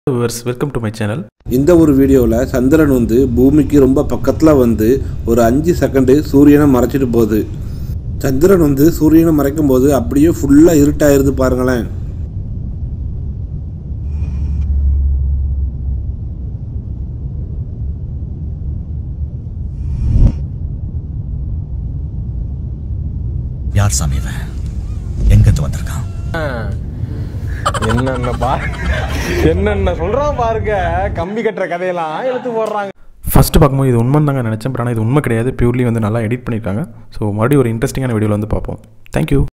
viewers welcome to my channel இந்த ஒரு வீடியோவில் சந்திரன் வந்து பூமிக்கு ரொம்ப பக்கத்தில் வந்து ஒரு அஞ்சு செகண்டு சூரியனை மறைச்சிட்டு போகுது சந்திரன் வந்து சூரியனை மறைக்கும் போது அப்படியே ஃபுல்லாக இருட்டாயிருது பாருங்களேன் யார் சாமி இவன் எங்கிருந்து வந்திருக்கான் என்னென்ன பா என்னென்ன சொல்றான் பாருங்க கம்பி கட்டுற கதையெல்லாம் எடுத்து போடுறாங்க ஃபஸ்ட்டு பார்க்கும்போது இது உண்மை தாங்க நினச்சேன் பட் ஆனால் இது உண்மை கிடையாது பியூர்லி வந்து நல்லா எடிட் பண்ணியிருக்காங்க ஸோ மறுபடியும் ஒரு இன்ட்ரெஸ்டிங்கான வீடியோவில் வந்து பார்ப்போம் தேங்க்யூ